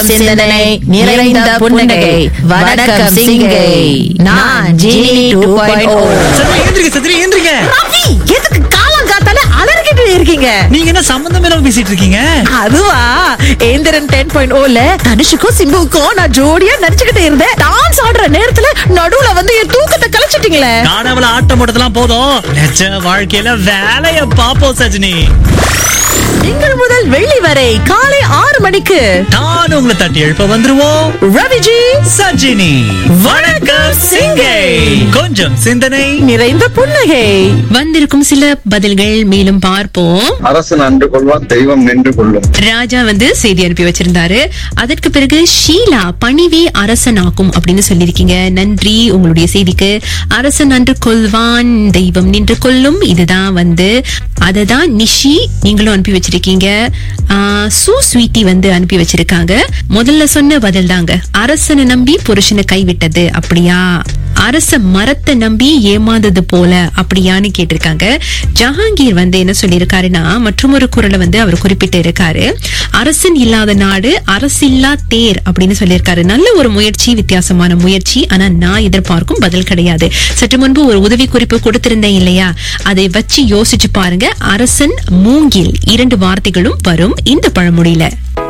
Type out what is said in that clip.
சிந்தனை நிறைந்த புன்னகை வணக்கம் சிங்கை நான் ஜீனி டூ பாயிண்ட் சத்ரி ஏந்திரிக்க சத்ரி ஏந்திரிக்க ரவி எதுக்கு காலம் காத்தால அலறிக்கிட்டு இருக்கீங்க நீங்க என்ன சம்பந்தம் இல்லாம பேசிட்டு இருக்கீங்க அதுவா ஏந்திரன் டென் பாயிண்ட் ஓல தனுஷுக்கும் சிம்புவுக்கும் நான் ஜோடியா நடிச்சுக்கிட்டு இருந்தேன் டான்ஸ் ஆடுற நேரத்துல நடுவுல வந்து என் தூக்கத்தை கலைச்சிட்டீங்களே காணவள ஆட்டம் போட்டதெல்லாம் போதும் நிஜ வாழ்க்கையில வேலைய பாப்போம் சஜினி திங்கள் முதல் வெள்ளி வரை காலை ஆறு மணிக்கு நான் உங்களை தட்டி எழுப்ப வந்துருவோம் ரவிஜி சஜினி வணக்கம் சிங்கை கொஞ்சம் சிந்தனை நிறைந்த புன்னகை வந்திருக்கும் சில பதில்கள் மேலும் பார்ப்போம் அரசு நன்று கொள்வான் தெய்வம் நின்று கொள்ளும் ராஜா வந்து செய்தி அனுப்பி வச்சிருந்தாரு அதற்கு பிறகு ஷீலா பணிவே அரசனாக்கும் அப்படின்னு சொல்லியிருக்கீங்க நன்றி உங்களுடைய செய்திக்கு அரசன் நன்று கொள்வான் தெய்வம் நின்று கொள்ளும் இதுதான் வந்து அததான் நிஷி நீங்களும் அனுப்பி வச்சிருக்கீங்க ஆஹ், சு ஸ்வீட்டி வந்து அனுப்பி வச்சிருக்காங்க முதல்ல சொன்ன பதில் தாங்க அரசனை நம்பி புருஷனை கைவிட்டது அப்படியா அரச மரத்தை நம்பி ஏமாந்தது போல அப்படியான்னு கேட்டிருக்காங்க ஜஹாங்கீர் வந்து என்ன சொல்லியிருக்காருன்னா மற்றும் ஒரு குரலை வந்து அவர் குறிப்பிட்டு இருக்காரு அரசன் இல்லாத நாடு அரசில்லா தேர் அப்படின்னு சொல்லியிருக்காரு நல்ல ஒரு முயற்சி வித்தியாசமான முயற்சி ஆனா நான் எதிர்பார்க்கும் பதில் கிடையாது சற்று முன்பு ஒரு உதவி குறிப்பு கொடுத்திருந்தேன் இல்லையா அதை வச்சு யோசிச்சு பாருங்க அரசன் மூங்கில் இரண்டு வார்த்தைகளும் வரும் இந்த பழமொழியில